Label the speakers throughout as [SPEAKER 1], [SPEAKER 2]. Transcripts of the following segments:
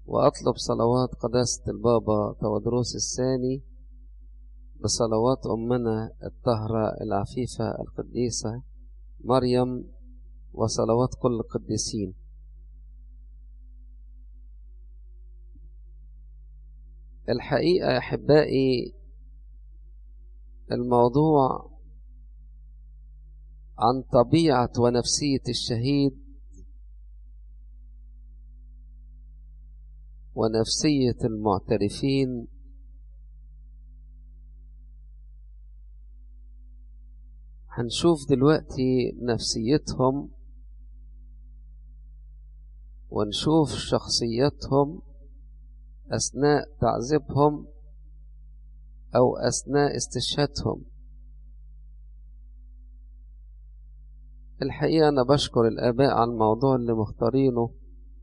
[SPEAKER 1] وأطلب صلوات قداسة البابا تودروس الثاني بصلوات أمنا الطاهرة العفيفة القديسة مريم وصلوات كل القديسين الحقيقة يا أحبائي الموضوع عن طبيعة ونفسية الشهيد ونفسية المعترفين هنشوف دلوقتي نفسيتهم ونشوف شخصيتهم أثناء تعذيبهم أو أثناء استشهادهم الحقيقة أنا بشكر الآباء على الموضوع اللي مختارينه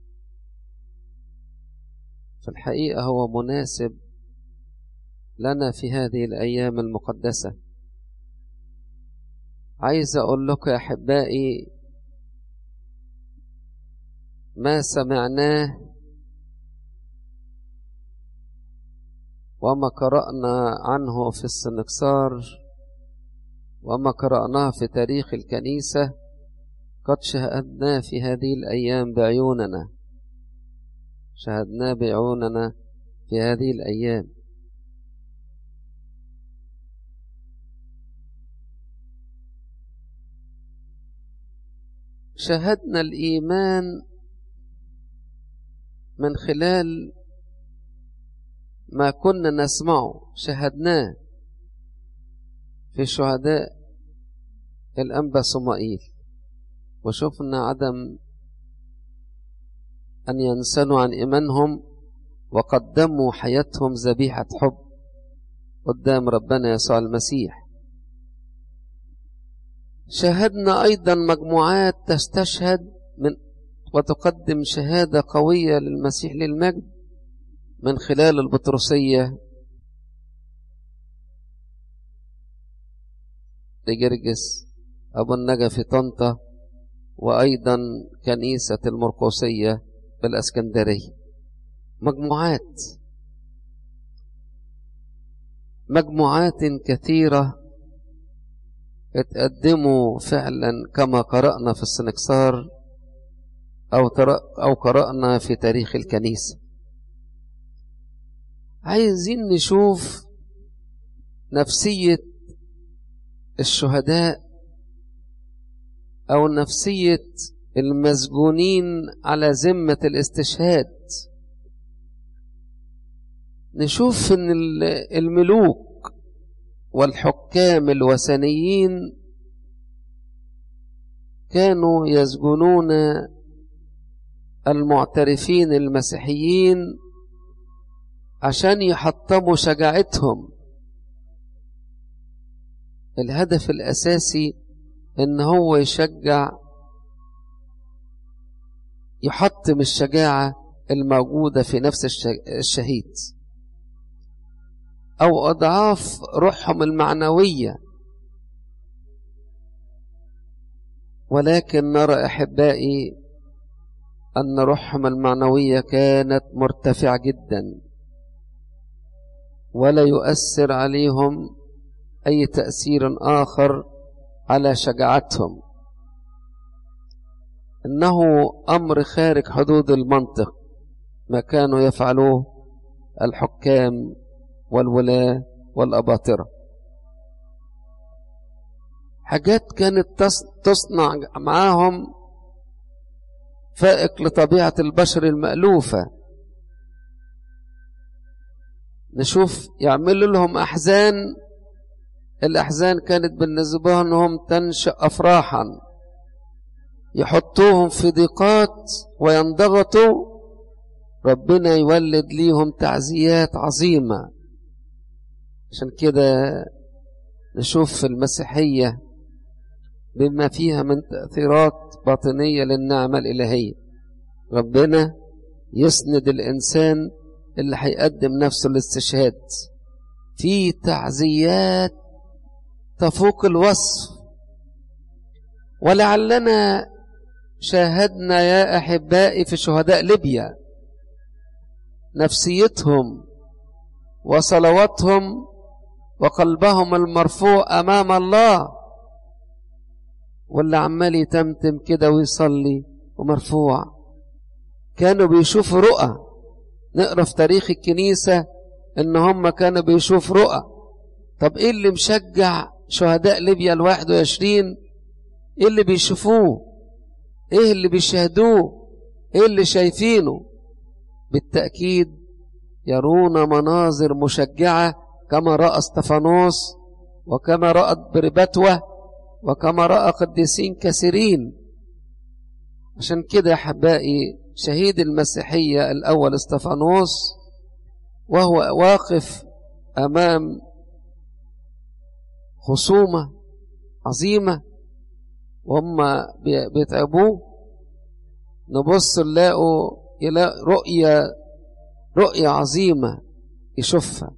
[SPEAKER 1] في الحقيقة هو مناسب لنا في هذه الأيام المقدسة عايز أقول لكم يا أحبائي ما سمعناه وما قرأنا عنه في السنكسار وما قرأناه في تاريخ الكنيسة قد شاهدناه في هذه الأيام بعيوننا شاهدناه بعيوننا في هذه الأيام شاهدنا الإيمان من خلال ما كنا نسمعه شاهدناه في شهداء الأنبا صمائيل وشفنا عدم أن ينسنوا عن إيمانهم وقدموا حياتهم ذبيحة حب قدام ربنا يسوع المسيح شاهدنا أيضا مجموعات تستشهد من وتقدم شهادة قوية للمسيح للمجد من خلال البطرسية لجرجس أبو النجا في طنطا وأيضا كنيسة المرقوسية بالأسكندرية مجموعات مجموعات كثيرة اتقدموا فعلا كما قرأنا في السنكسار أو, أو قرأنا في تاريخ الكنيسة عايزين نشوف نفسية الشهداء أو نفسية المسجونين على ذمة الاستشهاد نشوف ان الملوك والحكام الوثنيين كانوا يسجنون المعترفين المسيحيين عشان يحطموا شجاعتهم الهدف الأساسي إن هو يشجع يحطم الشجاعة الموجودة في نفس الشهيد أو أضعاف روحهم المعنوية ولكن نرى أحبائي أن روحهم المعنوية كانت مرتفعة جدا ولا يؤثر عليهم أي تأثير آخر على شجاعتهم إنه أمر خارج حدود المنطق ما كانوا يفعلوه الحكام والولاة والأباطرة حاجات كانت تصنع معاهم فائق لطبيعة البشر المألوفة نشوف يعملوا لهم أحزان الأحزان كانت بالنسبة لهم تنشأ أفراحا يحطوهم في ضيقات وينضغطوا ربنا يولد ليهم تعزيات عظيمة عشان كده نشوف في المسيحية بما فيها من تأثيرات باطنية للنعمة الإلهية ربنا يسند الإنسان اللي هيقدم نفسه للاستشهاد في تعزيات تفوق الوصف ولعلنا شاهدنا يا أحبائي في شهداء ليبيا نفسيتهم وصلواتهم وقلبهم المرفوع أمام الله واللي عمال يتمتم كده ويصلي ومرفوع كانوا بيشوفوا رؤى نقرا في تاريخ الكنيسة إن هم كانوا بيشوفوا رؤى طب إيه اللي مشجع شهداء ليبيا الواحد وعشرين إيه اللي بيشوفوه إيه اللي بيشاهدوه إيه اللي شايفينه بالتأكيد يرون مناظر مشجعة كما رأى استفانوس وكما رأت بربتوة وكما رأى قديسين كثيرين عشان كده يا أحبائي شهيد المسيحية الأول استفانوس وهو واقف أمام خصومة عظيمة وهم بيتعبوه نبص نلاقوا يلاقوا رؤية رؤية عظيمة يشوفها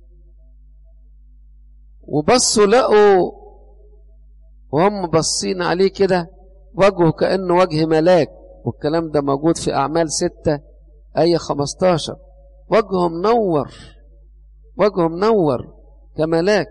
[SPEAKER 1] وبصوا لقوا وهم باصين عليه كده وجهه كأنه وجه ملاك والكلام ده موجود في أعمال ستة آية 15 وجهه منور وجهه منور كملاك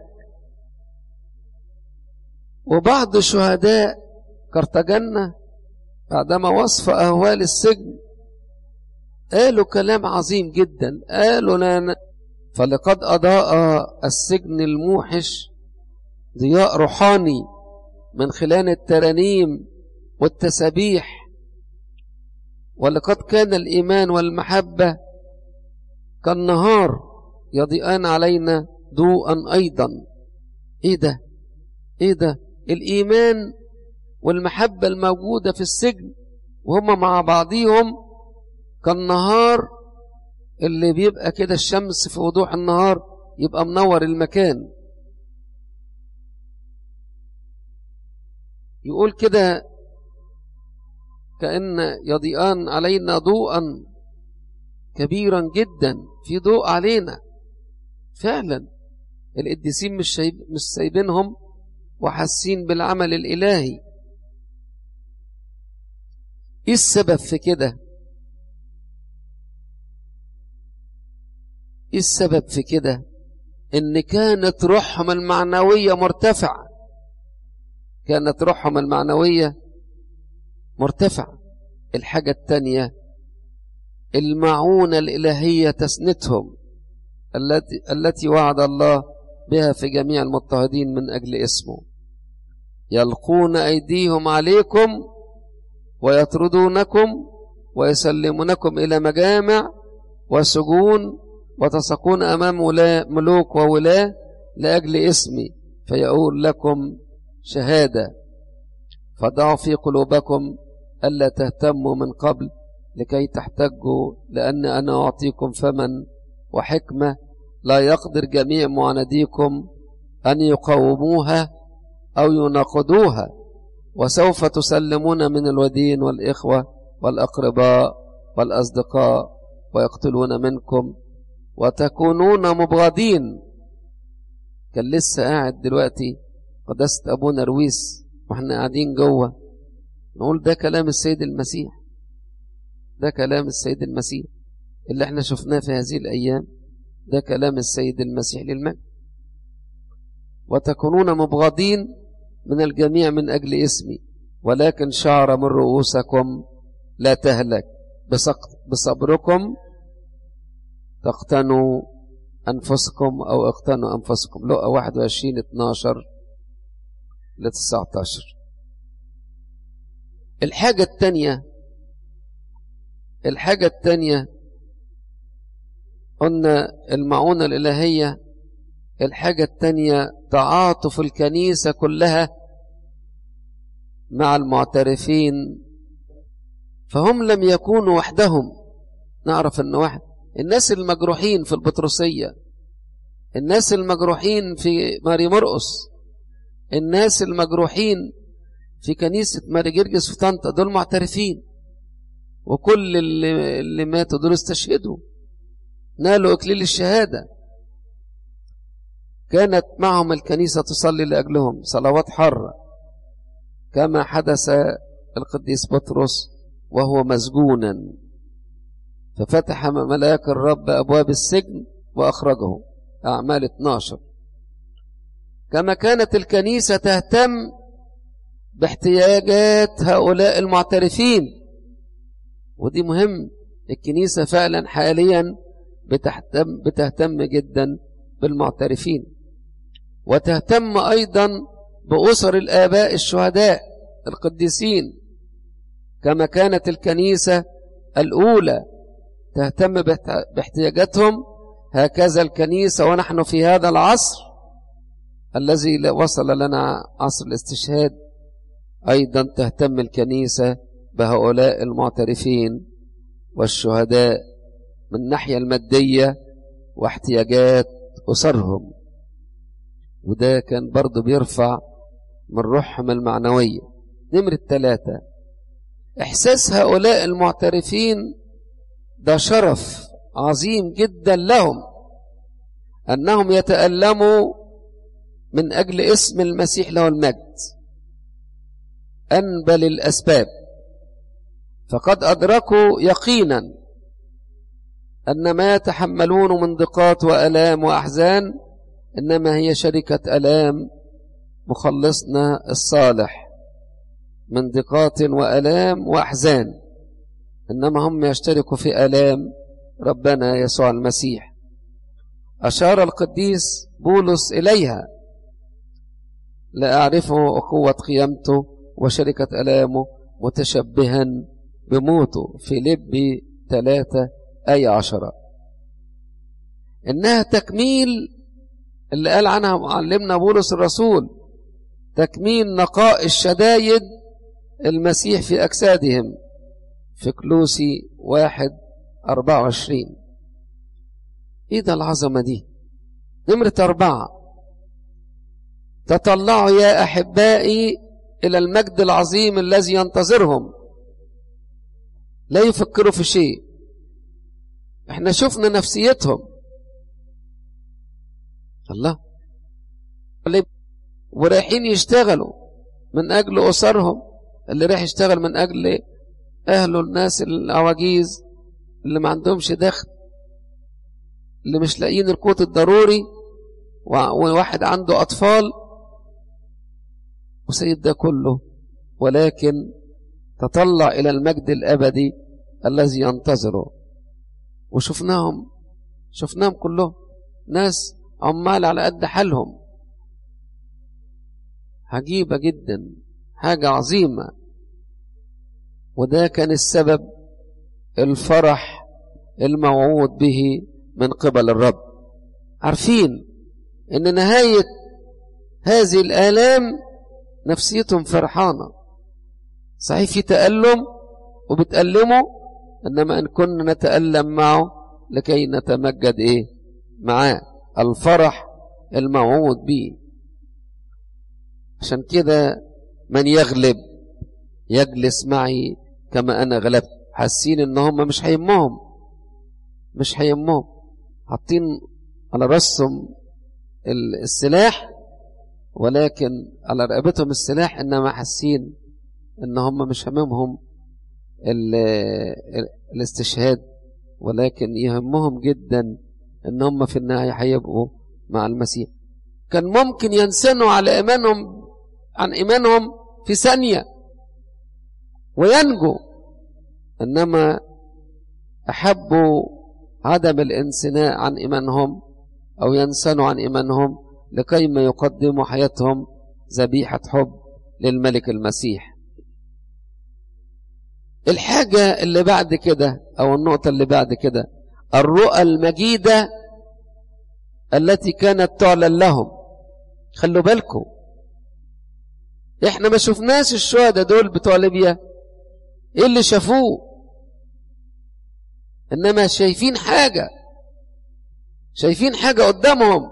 [SPEAKER 1] وبعض شهداء كرتجنة بعدما وصف أهوال السجن قالوا كلام عظيم جدا قالوا لنا فلقد أضاء السجن الموحش ضياء روحاني من خلال الترانيم والتسابيح ولقد كان الإيمان والمحبة كالنهار يضيئان علينا ضوءا أيضا إيه ده إيه ده الإيمان والمحبة الموجودة في السجن وهم مع بعضيهم كالنهار اللي بيبقى كده الشمس في وضوح النهار يبقى منور المكان يقول كده كأن يضيئان علينا ضوءا كبيرا جدا في ضوء علينا فعلا القديسين مش شايب مش سايبينهم وحاسين بالعمل الإلهي ايه السبب في كده ايه السبب في كده ان كانت روحهم المعنوية مرتفعة كانت روحهم المعنوية مرتفعة الحاجة التانية المعونة الإلهية تسندهم التي, التي وعد الله بها في جميع المضطهدين من أجل اسمه يلقون أيديهم عليكم ويطردونكم ويسلمونكم إلى مجامع وسجون وتسقون أمام ملوك وولاة لأجل اسمي فيقول لكم شهادة فضعوا في قلوبكم ألا تهتموا من قبل لكي تحتجوا لأن أنا أعطيكم فمن وحكمة لا يقدر جميع معانديكم أن يقاوموها أو يناقضوها وسوف تسلمون من الودين والإخوة والأقرباء والأصدقاء ويقتلون منكم وتكونون مبغضين كان لسه قاعد دلوقتي قداسة أبونا رويس واحنا قاعدين جوه نقول ده كلام السيد المسيح ده كلام السيد المسيح اللي احنا شفناه في هذه الأيام ده كلام السيد المسيح للمجد وتكونون مبغضين من الجميع من أجل اسمي ولكن شعر من رؤوسكم لا تهلك بصبركم تقتنوا أنفسكم أو اقتنوا أنفسكم لقى 21 12 ل 19 الحاجة الثانية الحاجة الثانية قلنا المعونة الإلهية الحاجة الثانية تعاطف الكنيسة كلها مع المعترفين فهم لم يكونوا وحدهم نعرف أن واحد الناس المجروحين في البطرسية الناس المجروحين في ماري مرقس الناس المجروحين في كنيسة ماري جرجس في طنطا دول معترفين وكل اللي, اللي ماتوا دول استشهدوا نالوا إكليل الشهادة كانت معهم الكنيسة تصلي لأجلهم صلوات حرة كما حدث القديس بطرس وهو مسجونا ففتح ملاك الرب أبواب السجن وأخرجه أعمال 12 كما كانت الكنيسة تهتم باحتياجات هؤلاء المعترفين ودي مهم الكنيسة فعلا حاليا بتهتم, بتهتم جدا بالمعترفين وتهتم أيضا بأسر الآباء الشهداء القديسين كما كانت الكنيسة الأولى تهتم باحتياجاتهم هكذا الكنيسة ونحن في هذا العصر الذي وصل لنا عصر الاستشهاد أيضا تهتم الكنيسة بهؤلاء المعترفين والشهداء من الناحية المادية واحتياجات أسرهم وده كان برضه بيرفع من روحهم المعنوية نمرة ثلاثة إحساس هؤلاء المعترفين ده شرف عظيم جدا لهم أنهم يتألموا من أجل اسم المسيح له المجد أنبل الأسباب فقد أدركوا يقينا أن ما يتحملون من ضيقات وألام وأحزان إنما هي شركة ألام مخلصنا الصالح من ضيقات وألام وأحزان إنما هم يشتركوا في ألام ربنا يسوع المسيح أشار القديس بولس إليها لا أعرفه قوة قيامته وشركة ألامه متشبها بموته في لب ثلاثة أي عشرة إنها تكميل اللي قال عنها معلمنا بولس الرسول تكميل نقاء الشدايد المسيح في أجسادهم في كلوسي واحد أربعة وعشرين إيه ده العظمة دي نمرة أربعة تطلعوا يا أحبائي إلى المجد العظيم الذي ينتظرهم لا يفكروا في شيء احنا شفنا نفسيتهم الله ورايحين يشتغلوا من أجل أسرهم اللي رايح يشتغل من أجل أهله الناس العواجيز اللي ما عندهمش دخل اللي مش لاقيين القوت الضروري وواحد عنده أطفال وسيد ده كله ولكن تطلع إلى المجد الأبدي الذي ينتظره وشفناهم شفناهم كلهم ناس عمال على قد حالهم عجيبة جدا حاجة عظيمة وده كان السبب الفرح الموعود به من قبل الرب عارفين ان نهاية هذه الآلام نفسيتهم فرحانة صحيح في تألم وبتألموا إنما إن كنا نتألم معه لكي نتمجد إيه معاه الفرح الموعود به عشان كده من يغلب يجلس معي كما أنا غلبت حاسين إن هم مش هيمهم مش هيمهم حاطين على راسهم السلاح ولكن على رقبتهم السلاح إنما حاسين إن هم مش هممهم الاستشهاد ولكن يهمهم جدا إن هم في النهاية هيبقوا مع المسيح كان ممكن ينسنوا على إيمانهم عن إيمانهم في ثانية وينجوا إنما أحبوا عدم الانثناء عن إيمانهم أو ينسنوا عن إيمانهم لكي ما يقدموا حياتهم ذبيحة حب للملك المسيح الحاجة اللي بعد كده أو النقطة اللي بعد كده الرؤى المجيدة التي كانت تعلن لهم خلوا بالكم احنا ما شفناش الشهداء دول بتوع ليبيا ايه اللي شافوه انما شايفين حاجة شايفين حاجة قدامهم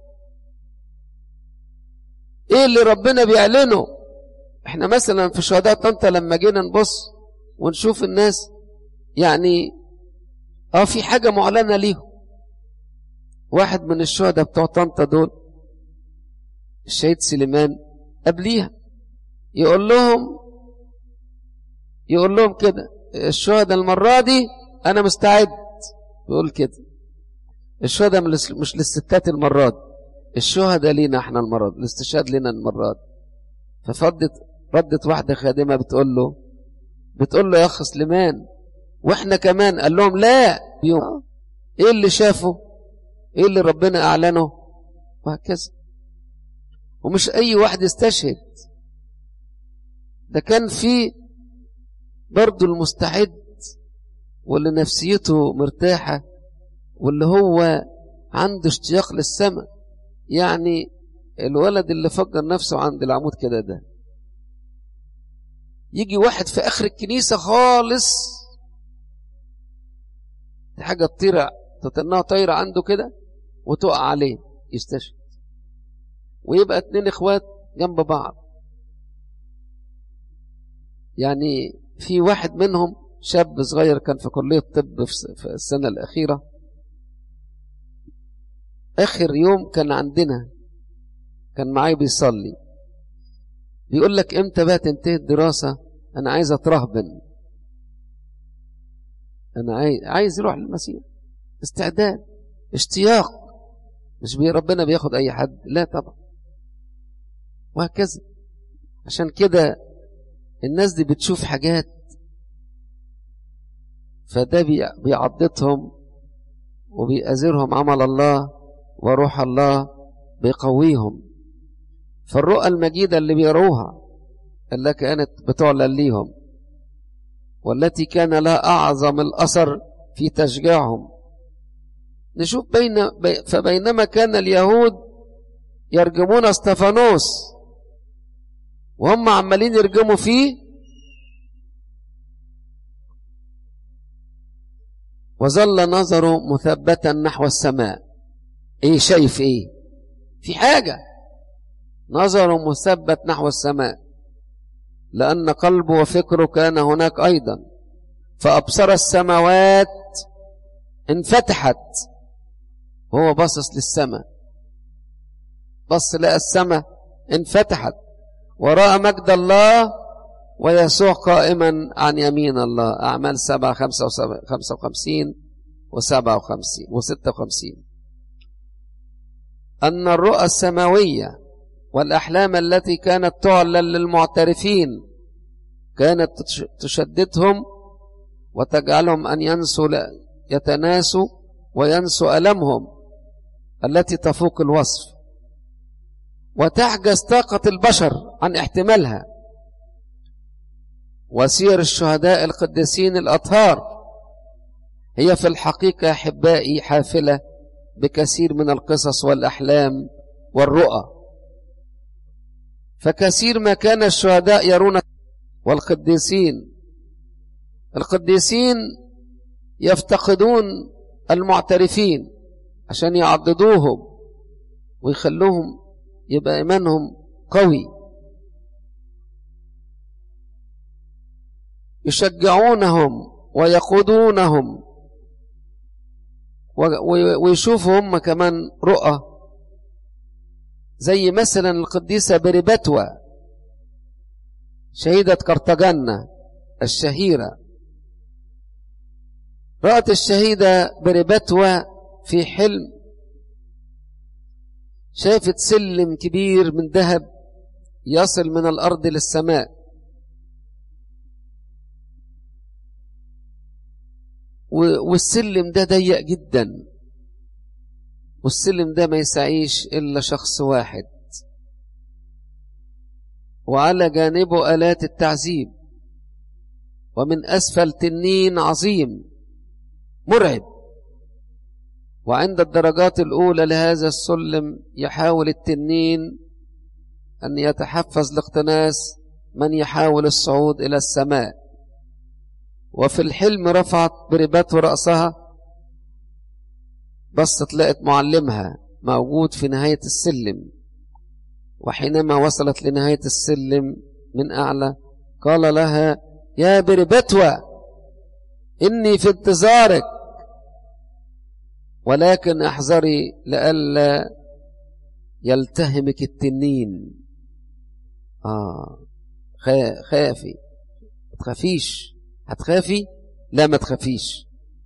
[SPEAKER 1] ايه اللي ربنا بيعلنه احنا مثلا في شهداء طنطا لما جينا نبص ونشوف الناس يعني اه في حاجة معلنة ليهم واحد من الشهداء بتوع طنطا دول الشهيد سليمان قبليها يقول لهم يقول لهم كده الشهداء المرة دي أنا مستعد بيقول كده الشهداء مش للستات المرات الشهداء لينا احنا المرات الاستشهاد لنا المرات ففضت ردت واحدة خادمة بتقول له بتقول له يا أخ سليمان واحنا كمان قال لهم لا يوم ايه اللي شافه ايه اللي ربنا اعلنه وهكذا ومش اي واحد استشهد ده كان في برضه المستعد واللي نفسيته مرتاحة واللي هو عنده اشتياق للسماء يعني الولد اللي فجر نفسه عند العمود كده ده يجي واحد في اخر الكنيسة خالص دي حاجة تطير تتنها طايرة عنده كده وتقع عليه يستشهد ويبقى اتنين اخوات جنب بعض يعني في واحد منهم شاب صغير كان في كلية طب في السنة الأخيرة آخر يوم كان عندنا كان معايا بيصلي بيقول لك امتى بقى تنتهي الدراسة أنا عايز أترهبن أنا عايز, عايز يروح للمسيح استعداد اشتياق مش بي ربنا بياخد أي حد لا طبعا وهكذا عشان كده الناس دي بتشوف حاجات فده بيعضدهم وبيأذرهم عمل الله وروح الله بيقويهم فالرؤى المجيدة اللي بيروها اللي كانت بتعلن ليهم والتي كان لها أعظم الأثر في تشجيعهم نشوف بين فبينما كان اليهود يرجمون استفانوس وهم عمالين يرجموا فيه وظل نظره مثبتا نحو السماء ايه شايف ايه في حاجة نظره مثبت نحو السماء لأن قلبه وفكره كان هناك أيضا فأبصر السماوات انفتحت وهو باصص للسماء بص لقى السماء انفتحت ورأى مجد الله ويسوع قائما عن يمين الله أعمال سبعة خمسة خمسة وخمسين وسبعة وخمسين وستة وخمسين أن الرؤى السماوية والأحلام التي كانت تعلن للمعترفين كانت تشددهم وتجعلهم أن ينسوا يتناسوا وينسوا ألمهم التي تفوق الوصف وتعجز طاقة البشر عن احتمالها وسير الشهداء القديسين الأطهار هي في الحقيقة أحبائي حافلة بكثير من القصص والأحلام والرؤى فكثير ما كان الشهداء يرون والقديسين القديسين يفتقدون المعترفين عشان يعضدوهم ويخلوهم يبقى إيمانهم قوي يشجعونهم ويقودونهم ويشوفوا هم كمان رؤى زي مثلا القديسة بريبتوى شهيدة قرطاجنة الشهيرة رأت الشهيدة بريبتوى في حلم شافت سلم كبير من ذهب يصل من الأرض للسماء والسلم ده ضيق جدا والسلم ده ما يسعيش إلا شخص واحد وعلى جانبه آلات التعذيب ومن أسفل تنين عظيم مرعب وعند الدرجات الأولى لهذا السلم يحاول التنين أن يتحفز لاقتناس من يحاول الصعود إلى السماء وفي الحلم رفعت بربته رأسها بصت لقت معلمها موجود في نهاية السلم وحينما وصلت لنهاية السلم من أعلى قال لها يا بربتوى إني في انتظارك ولكن احذري لئلا يلتهمك التنين آه خافي ما تخافيش هتخافي لا ما تخافيش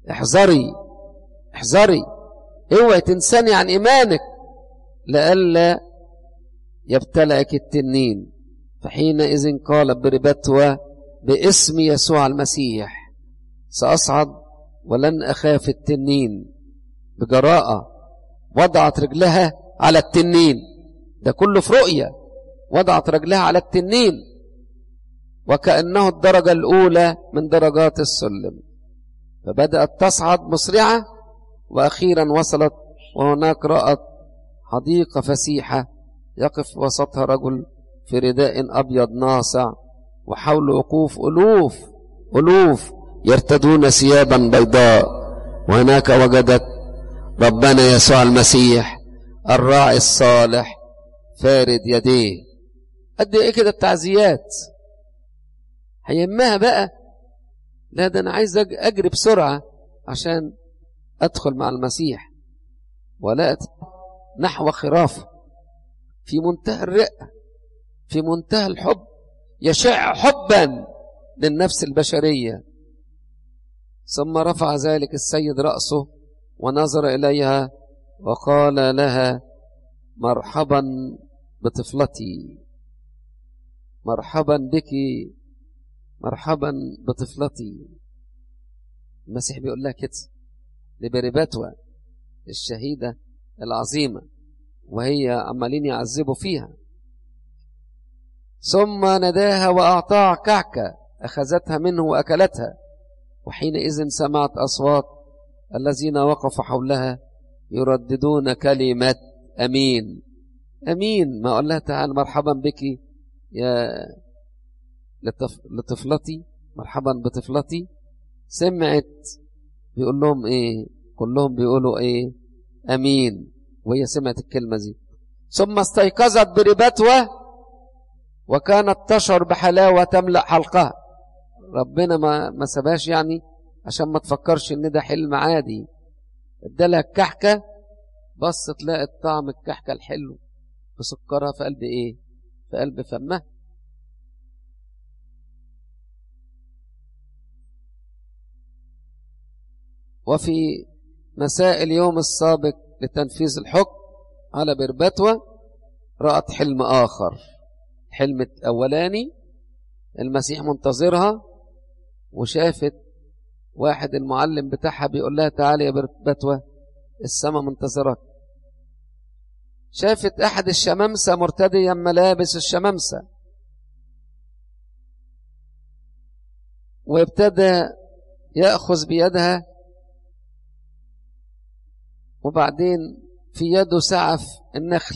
[SPEAKER 1] احذري احذري اوعي تنساني عن ايمانك لئلا يبتلعك التنين فحينئذ قال بربتوى باسم يسوع المسيح سأصعد ولن أخاف التنين بجراءة وضعت رجلها على التنين ده كله في رؤية وضعت رجلها على التنين وكأنه الدرجة الأولى من درجات السلم فبدأت تصعد مسرعة وأخيرا وصلت وهناك رأت حديقة فسيحة يقف وسطها رجل في رداء أبيض ناصع وحول وقوف ألوف ألوف يرتدون ثيابا بيضاء وهناك وجدت ربنا يسوع المسيح الراعي الصالح فارد يديه قد ايه كده التعزيات هيمها بقى لا ده انا عايز اجري بسرعه عشان ادخل مع المسيح ولا نحو خرافه في منتهى الرقه في منتهى الحب يشع حبا للنفس البشريه ثم رفع ذلك السيد راسه ونظر اليها وقال لها مرحبا بطفلتي مرحبا بك مرحبا بطفلتي المسيح بيقول لها كده لبرباتوى الشهيدة العظيمة وهي عمالين يعذبوا فيها ثم نداها وأعطاها كعكة أخذتها منه وأكلتها وحينئذ سمعت أصوات الذين وقفوا حولها يرددون كلمة أمين أمين ما أقول لها تعال مرحبا بك يا لطف... لطفلتي مرحبا بطفلتي سمعت بيقول لهم ايه كلهم بيقولوا ايه امين وهي سمعت الكلمة دي ثم استيقظت بربتوة وكانت تشعر بحلاوة تملأ حلقها ربنا ما ما سابهاش يعني عشان ما تفكرش ان ده حلم عادي ادالها الكحكة بصت لقت طعم الكحكة الحلو بسكرها في قلب ايه في قلب فمها وفي مساء اليوم السابق لتنفيذ الحكم على بربتوة رأت حلم آخر الحلم الأولاني المسيح منتظرها وشافت واحد المعلم بتاعها بيقول لها تعالي يا بربتوة السماء منتظرك شافت أحد الشمامسة مرتديا ملابس الشمامسة وابتدى يأخذ بيدها وبعدين في يده سعف النخل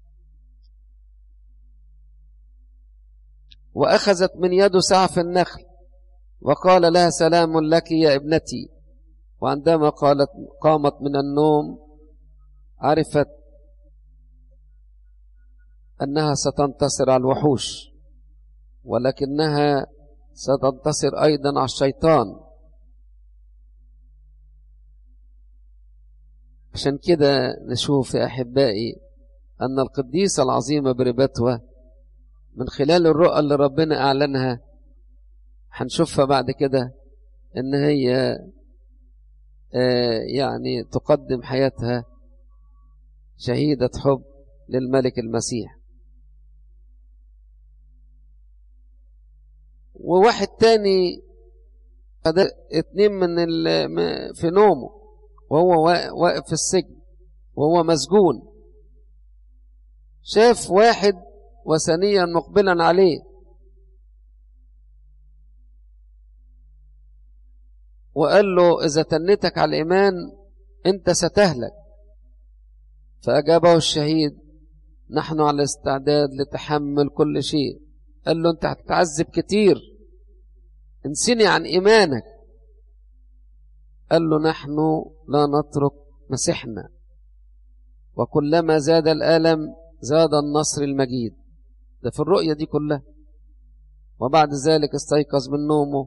[SPEAKER 1] وأخذت من يده سعف النخل وقال لها سلام لك يا ابنتي وعندما قالت قامت من النوم عرفت أنها ستنتصر على الوحوش ولكنها ستنتصر أيضا على الشيطان عشان كده نشوف يا أحبائي أن القديسة العظيمة بربتوة من خلال الرؤى اللي ربنا أعلنها هنشوفها بعد كده إن هي يعني تقدم حياتها شهيدة حب للملك المسيح وواحد تاني اتنين من في نومه وهو واقف في السجن وهو مسجون شاف واحد وثنيا مقبلا عليه وقال له إذا تنتك على الإيمان أنت ستهلك فأجابه الشهيد نحن على استعداد لتحمل كل شيء قال له أنت هتتعذب كتير انسني عن إيمانك قال له نحن لا نترك مسيحنا وكلما زاد الألم زاد النصر المجيد ده في الرؤية دي كلها وبعد ذلك استيقظ من نومه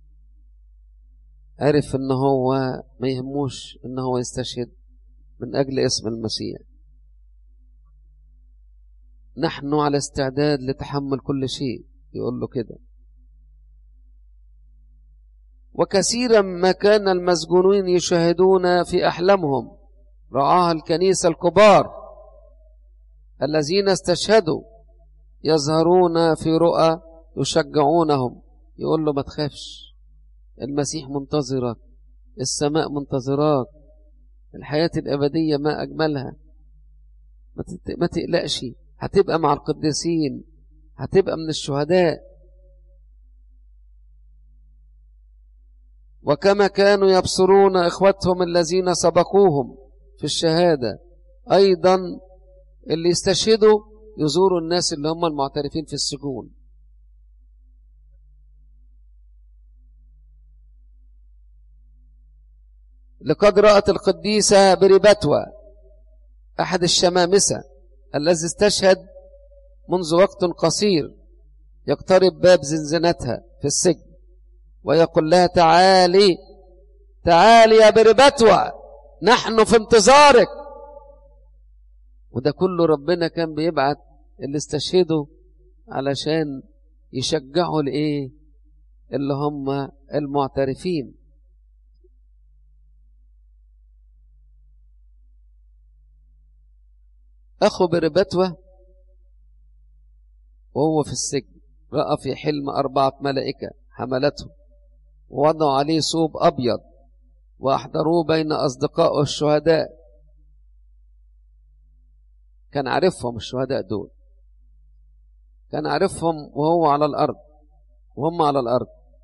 [SPEAKER 1] عرف ان هو ما يهموش ان هو يستشهد من اجل اسم المسيح نحن على استعداد لتحمل كل شيء يقول له كده وكثيرا ما كان المسجونين يشاهدون في أحلامهم رعاها الكنيسة الكبار الذين استشهدوا يظهرون في رؤى يشجعونهم يقول له ما تخافش المسيح منتظرك السماء منتظراك الحياة الأبدية ما أجملها ما تقلقش هتبقى مع القديسين هتبقى من الشهداء وكما كانوا يبصرون إخوتهم الذين سبقوهم في الشهادة أيضا اللي يستشهدوا يزوروا الناس اللي هم المعترفين في السجون لقد رأت القديسة بربتوى أحد الشمامسة الذي استشهد منذ وقت قصير يقترب باب زنزنتها في السجن ويقول لها تعالي تعالي يا بربتوى نحن في انتظارك وده كله ربنا كان بيبعت اللي استشهدوا علشان يشجعوا الايه اللي هم المعترفين أخو بربتوة وهو في السجن رأى في حلم أربعة ملائكة حملته ووضعوا عليه صوب أبيض وأحضروه بين أصدقائه الشهداء كان عارفهم الشهداء دول كان عارفهم وهو على الأرض وهم على الأرض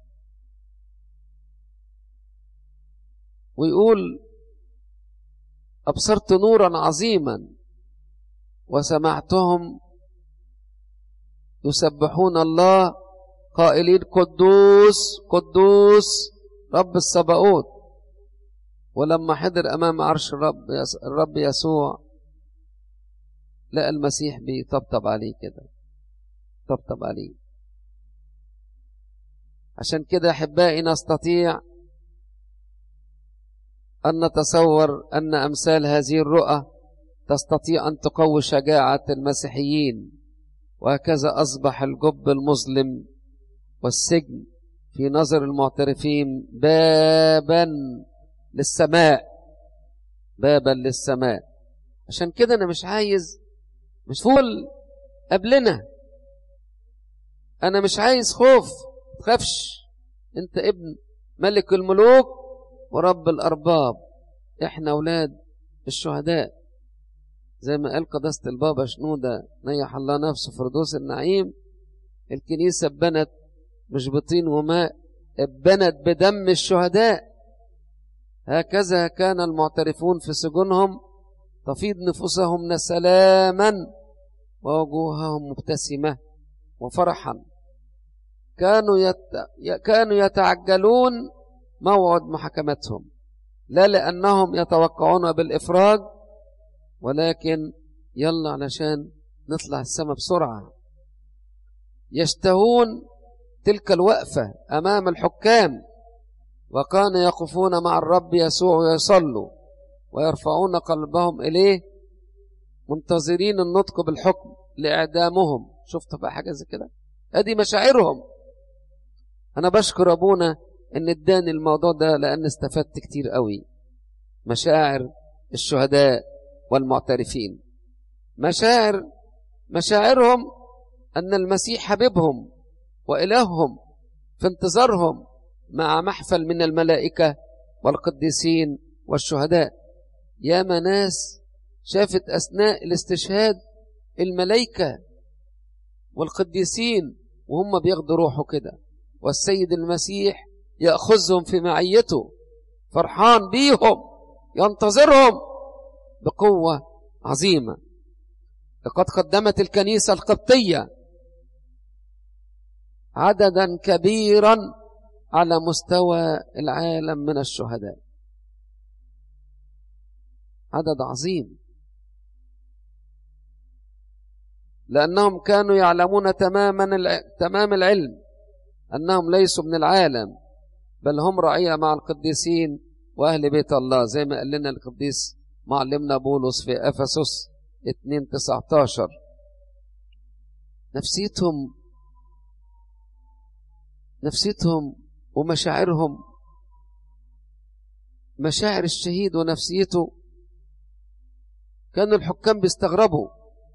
[SPEAKER 1] ويقول أبصرت نورا عظيما وسمعتهم يسبحون الله قائلين قدوس قدوس رب السباوت ولما حضر امام عرش الرب الرب يسوع لقى المسيح بيطبطب عليه كده طبطب عليه عشان كده احبائي نستطيع ان نتصور ان امثال هذه الرؤى تستطيع ان تقوي شجاعه المسيحيين وهكذا اصبح الجب المظلم والسجن في نظر المعترفين بابا للسماء بابا للسماء عشان كده انا مش عايز مش فول قبلنا انا مش عايز خوف تخافش انت ابن ملك الملوك ورب الارباب احنا اولاد الشهداء زي ما قال قداسة البابا شنودة نيح الله نفسه فردوس النعيم الكنيسة بنت مش بطين وماء اتبنت بدم الشهداء هكذا كان المعترفون في سجونهم تفيض نفوسهم سلاما ووجوههم مبتسمة وفرحا كانوا يت... كانوا يتعجلون موعد محاكمتهم لا لأنهم يتوقعون بالإفراج ولكن يلا علشان نطلع السماء بسرعة يشتهون تلك الوقفة أمام الحكام وكانوا يقفون مع الرب يسوع ويصلوا ويرفعون قلبهم إليه منتظرين النطق بالحكم لإعدامهم شفت بقى حاجة زي كده أدي مشاعرهم أنا بشكر أبونا إن اداني الموضوع ده لأن استفدت كتير قوي مشاعر الشهداء والمعترفين مشاعر مشاعرهم أن المسيح حبيبهم وإلههم في انتظارهم مع محفل من الملائكة والقديسين والشهداء يا ناس شافت أثناء الاستشهاد الملائكة والقديسين وهم بياخدوا روحه كده والسيد المسيح يأخذهم في معيته فرحان بيهم ينتظرهم بقوة عظيمة لقد قدمت الكنيسة القبطية عددا كبيرا على مستوى العالم من الشهداء عدد عظيم لأنهم كانوا يعلمون تماما تمام العلم أنهم ليسوا من العالم بل هم رعية مع القديسين وأهل بيت الله زي ما قال لنا القديس معلمنا بولس في أفسس 2 19 نفسيتهم نفسيتهم ومشاعرهم مشاعر الشهيد ونفسيته كانوا الحكام بيستغربوا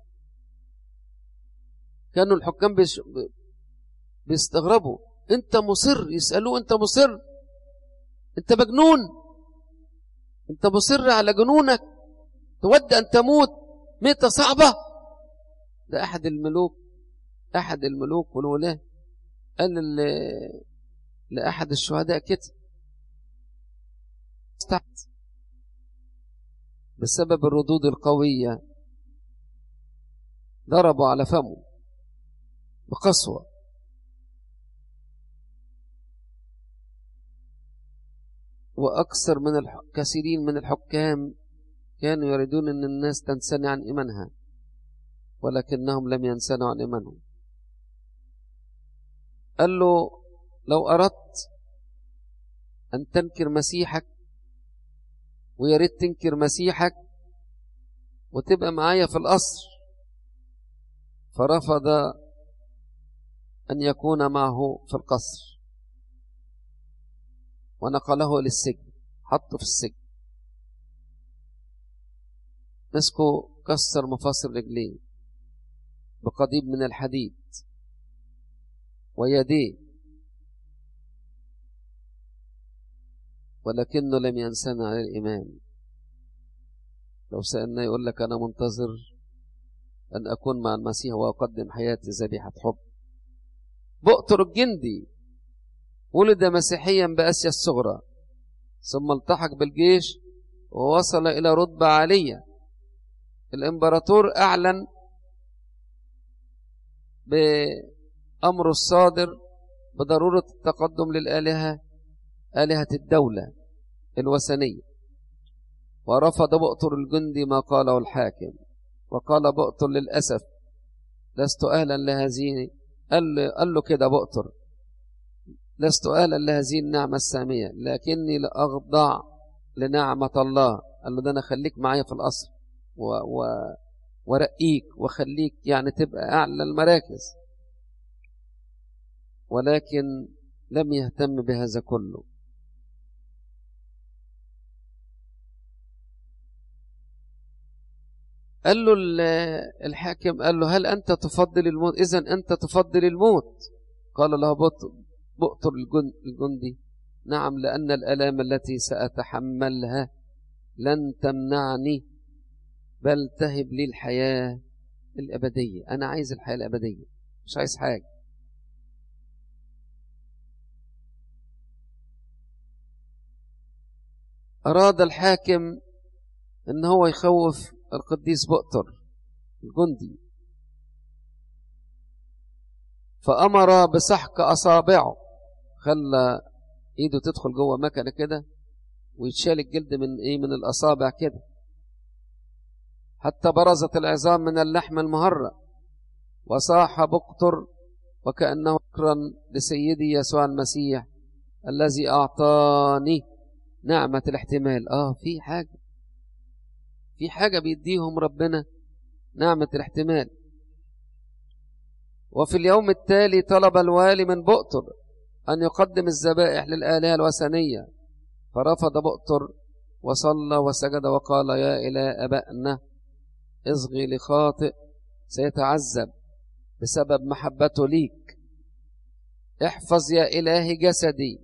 [SPEAKER 1] كانوا الحكام بيش... بيستغربوا انت مصر يسألوه انت مصر انت مجنون انت مصر على جنونك تود ان تموت ميتة صعبة ده احد الملوك احد الملوك والولاة قال لأحد الشهداء كده تحت بسبب الردود القوية ضربوا على فمه بقسوة وأكثر من الح... كثيرين من الحكام كانوا يريدون أن الناس تنسني عن إيمانها ولكنهم لم ينسنوا عن إيمانهم قال له لو أردت أن تنكر مسيحك ويا ريت تنكر مسيحك وتبقى معايا في القصر فرفض أن يكون معه في القصر ونقله للسجن حطه في السجن مسكه كسر مفاصل رجليه بقضيب من الحديد ويديه ولكنه لم ينسنا على الإيمان لو سألنا يقول لك أنا منتظر أن أكون مع المسيح وأقدم حياتي ذبيحة حب بؤتر الجندي ولد مسيحيا بآسيا الصغرى ثم التحق بالجيش ووصل إلى رتبة عالية الإمبراطور أعلن بأمره الصادر بضرورة التقدم للآلهة آلهة الدولة الوثنية ورفض بؤتر الجندي ما قاله الحاكم وقال بؤتر للأسف لست أهلا لهذه قال له, قال له كده بؤتر لست أهلا لهذه النعمة السامية لكني لأخضع لنعمة الله قال له ده أنا خليك معايا في القصر و... و... ورقيك وخليك يعني تبقى أعلى المراكز ولكن لم يهتم بهذا كله قال له الحاكم قال له هل أنت تفضل الموت إذا أنت تفضل الموت قال له بؤتر الجندي نعم لأن الألام التي سأتحملها لن تمنعني بل تهب لي الحياة الأبدية أنا عايز الحياة الأبدية مش عايز حاجة أراد الحاكم أن هو يخوف القديس بؤتر الجندي فأمر بسحق أصابعه خلى إيده تدخل جوه مكنة كده ويتشال الجلد من إيه من الأصابع كده حتى برزت العظام من اللحم المهرة وصاح بقطر وكأنه شكرا لسيدي يسوع المسيح الذي أعطاني نعمة الاحتمال آه في حاجة في حاجة بيديهم ربنا نعمة الاحتمال وفي اليوم التالي طلب الوالي من بؤتر أن يقدم الذبائح للآلهة الوثنية فرفض بؤتر وصلى وسجد وقال يا إله أبائنا اصغي لخاطئ سيتعذب بسبب محبته ليك احفظ يا إلهي جسدي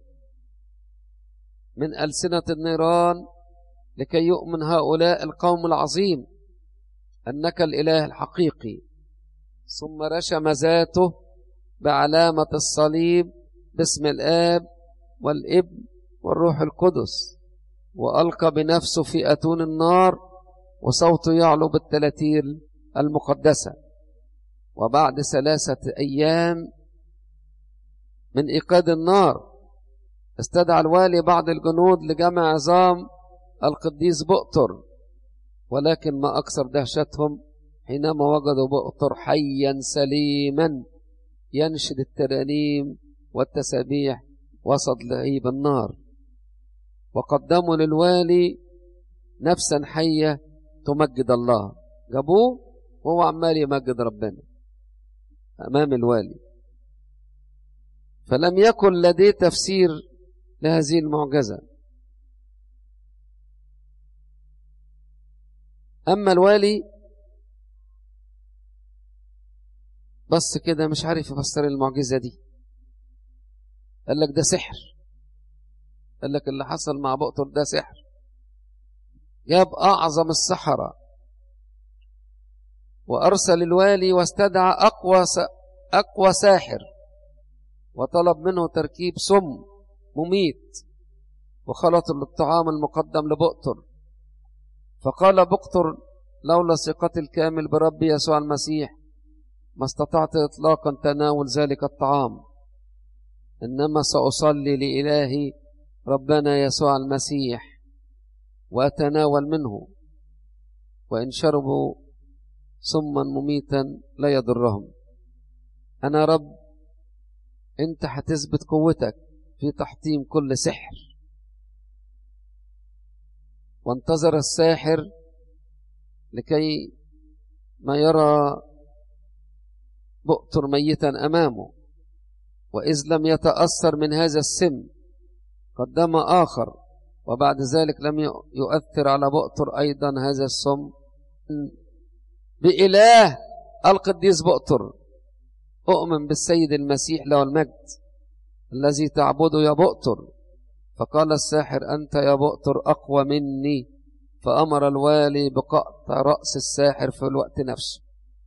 [SPEAKER 1] من ألسنة النيران لكي يؤمن هؤلاء القوم العظيم أنك الإله الحقيقي ثم رشم ذاته بعلامة الصليب باسم الآب والابن والروح القدس وألقى بنفسه في أتون النار وصوته يعلو بالتلاتيل المقدسة وبعد ثلاثة أيام من إيقاد النار استدعى الوالي بعض الجنود لجمع عظام القديس بؤتر ولكن ما أكثر دهشتهم حينما وجدوا بؤتر حيا سليما ينشد الترانيم والتسابيح وسط لهيب النار وقدموا للوالي نفسا حية تمجد الله جابوه وهو عمال يمجد ربنا أمام الوالي فلم يكن لديه تفسير لهذه المعجزة أما الوالي بص كده مش عارف يفسر المعجزة دي قال لك ده سحر قال لك اللي حصل مع بؤتر ده سحر جاب أعظم السحرة وأرسل الوالي واستدعى أقوى أقوى ساحر وطلب منه تركيب سم مميت وخلط الطعام المقدم لبؤتر فقال بقتر لولا ثقتي الكامل بربي يسوع المسيح ما استطعت إطلاقا تناول ذلك الطعام إنما سأصلي لإلهي ربنا يسوع المسيح وأتناول منه وإن شربوا سما مميتا لا يضرهم أنا رب أنت هتثبت قوتك في تحطيم كل سحر وانتظر الساحر لكي ما يرى بؤتر ميتا أمامه وإذ لم يتأثر من هذا السم قدم آخر وبعد ذلك لم يؤثر على بؤتر أيضا هذا السم بإله القديس بؤتر أؤمن بالسيد المسيح له المجد الذي تعبده يا بؤتر فقال الساحر أنت يا بؤتر أقوى مني فأمر الوالي بقطع رأس الساحر في الوقت نفسه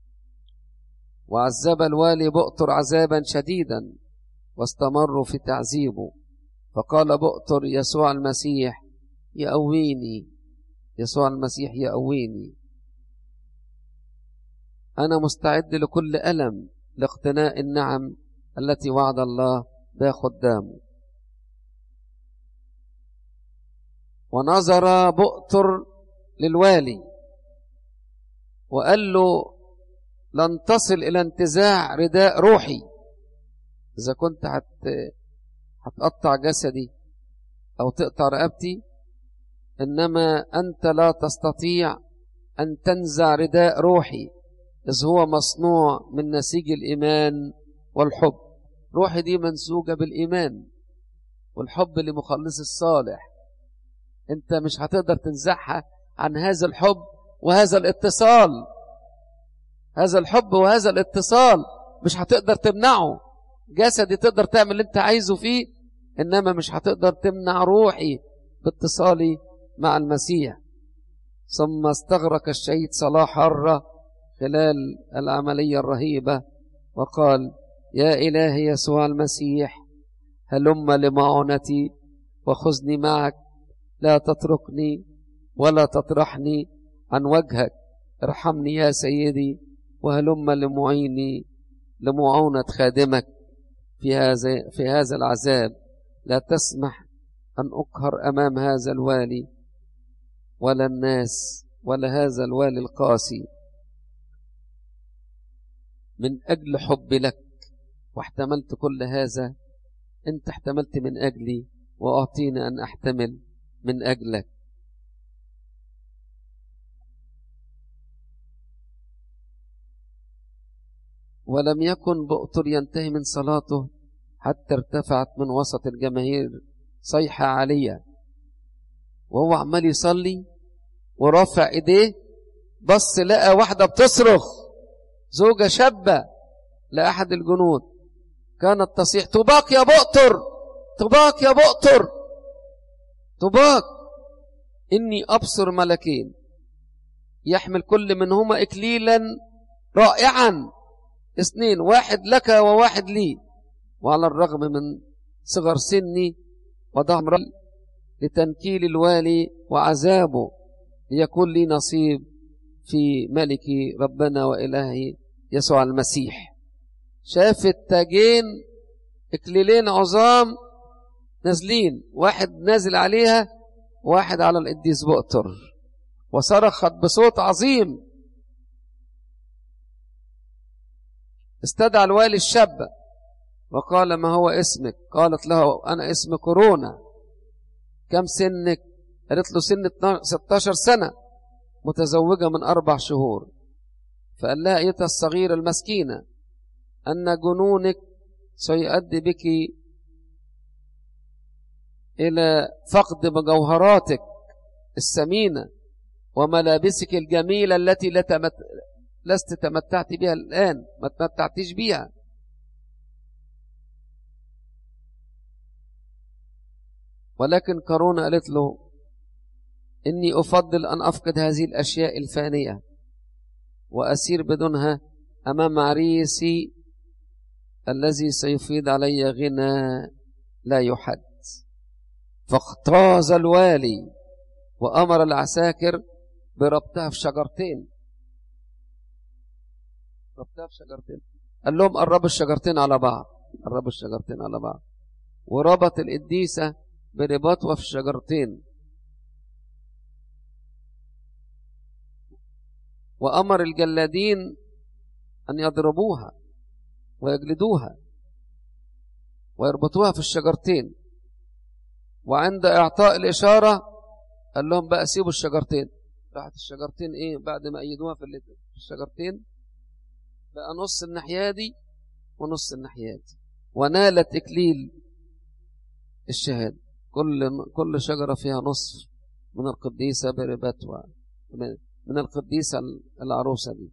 [SPEAKER 1] وعذب الوالي بؤتر عذابا شديدا واستمروا في تعذيبه فقال بؤتر يسوع المسيح يأويني يسوع المسيح يأويني أنا مستعد لكل ألم لاقتناء النعم التي وعد الله بها خدامه ونظر بؤتر للوالي وقال له لن تصل إلى انتزاع رداء روحي إذا كنت هت هتقطع جسدي أو تقطع رقبتي إنما أنت لا تستطيع أن تنزع رداء روحي إذ هو مصنوع من نسيج الإيمان والحب روحي دي منسوجة بالإيمان والحب لمخلص الصالح أنت مش هتقدر تنزعها عن هذا الحب وهذا الاتصال هذا الحب وهذا الاتصال مش هتقدر تمنعه جسدي تقدر تعمل اللي انت عايزه فيه انما مش هتقدر تمنع روحي باتصالي مع المسيح ثم استغرق الشهيد صلاح حرة خلال العملية الرهيبة وقال يا إلهي يسوع المسيح هلم لمعونتي وخذني معك لا تتركني ولا تطرحني عن وجهك ارحمني يا سيدي وهلم لمعيني لمعونة خادمك في هذا في هذا العذاب لا تسمح أن أقهر أمام هذا الوالي ولا الناس ولا هذا الوالي القاسي من أجل حبي لك واحتملت كل هذا أنت احتملت من أجلي وأعطيني أن أحتمل من أجلك ولم يكن بؤتر ينتهي من صلاته حتى ارتفعت من وسط الجماهير صيحة عالية وهو عمال يصلي ورافع ايديه بص لقى واحدة بتصرخ زوجة شابة لأحد الجنود كانت تصيح طباق يا بؤتر طباق يا بؤتر طباق إني أبصر ملكين يحمل كل منهما إكليلا رائعا اثنين واحد لك وواحد لي وعلى الرغم من صغر سني وضعم لتنكيل الوالي وعذابه ليكون لي نصيب في ملك ربنا وإلهي يسوع المسيح شاف التاجين اكليلين عظام نازلين واحد نازل عليها واحد على القديس بؤتر وصرخت بصوت عظيم استدعى الوالي الشاب وقال ما هو اسمك قالت له أنا اسم كورونا كم سنك قالت له سن 16 سنة متزوجة من أربع شهور فقال لها أيتها الصغيرة المسكينة أن جنونك سيؤدي بك إلى فقد مجوهراتك الثمينة وملابسك الجميلة التي لتمت... لست تمتعت بها الآن ما تمتعتش بها ولكن قارون قالت له إني أفضل أن أفقد هذه الأشياء الفانية وأسير بدونها أمام عريسي الذي سيفيض علي غنى لا يحد فاختاز الوالي وأمر العساكر بربطها في شجرتين ربطها في شجرتين قال لهم قربوا الشجرتين على بعض قربوا الشجرتين على بعض وربط القديسة برباطها في الشجرتين وأمر الجلادين أن يضربوها ويجلدوها ويربطوها في الشجرتين وعند إعطاء الإشارة قال لهم بقى سيبوا الشجرتين راحت الشجرتين إيه بعد ما أيدوها في الشجرتين بقى نص الناحية دي ونص الناحية دي ونالت إكليل الشهادة كل كل شجرة فيها نصف من القديسة بربتها من القديسة العروسة دي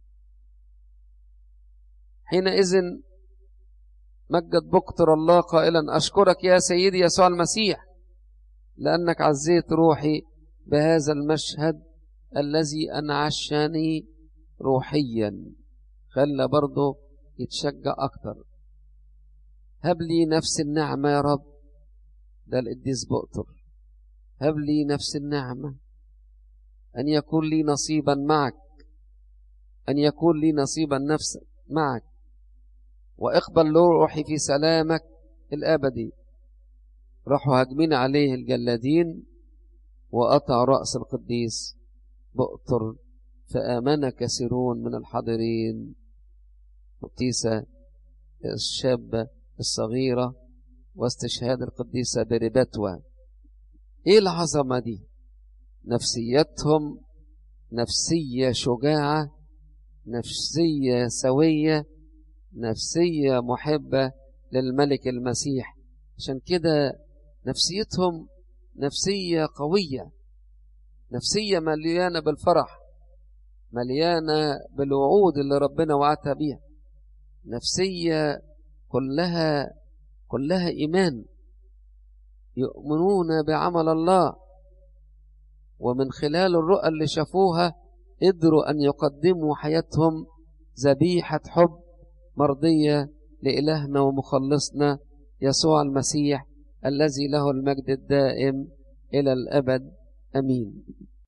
[SPEAKER 1] حينئذ مجد بكتر الله قائلا أشكرك يا سيدي يسوع المسيح لأنك عزيت روحي بهذا المشهد الذي أنعشني روحيا خلى برضه يتشجع أكتر هب لي نفس النعمة يا رب ده القديس بؤتر هب لي نفس النعمة أن يكون لي نصيبا معك أن يكون لي نصيبا نفس معك واقبل روحي في سلامك الأبدي راحوا هاجمين عليه الجلادين وقطع رأس القديس بؤتر فآمن كثيرون من الحاضرين القديسة الشابة الصغيرة واستشهاد القديسة بربتوى ايه العظمة دي نفسيتهم نفسية شجاعة نفسية سوية نفسية محبة للملك المسيح عشان كده نفسيتهم نفسية قوية نفسية مليانة بالفرح مليانة بالوعود اللي ربنا وعدها بيها نفسية كلها كلها إيمان يؤمنون بعمل الله ومن خلال الرؤى اللي شافوها قدروا أن يقدموا حياتهم ذبيحة حب مرضية لإلهنا ومخلصنا يسوع المسيح الذي له المجد الدائم إلى الأبد أمين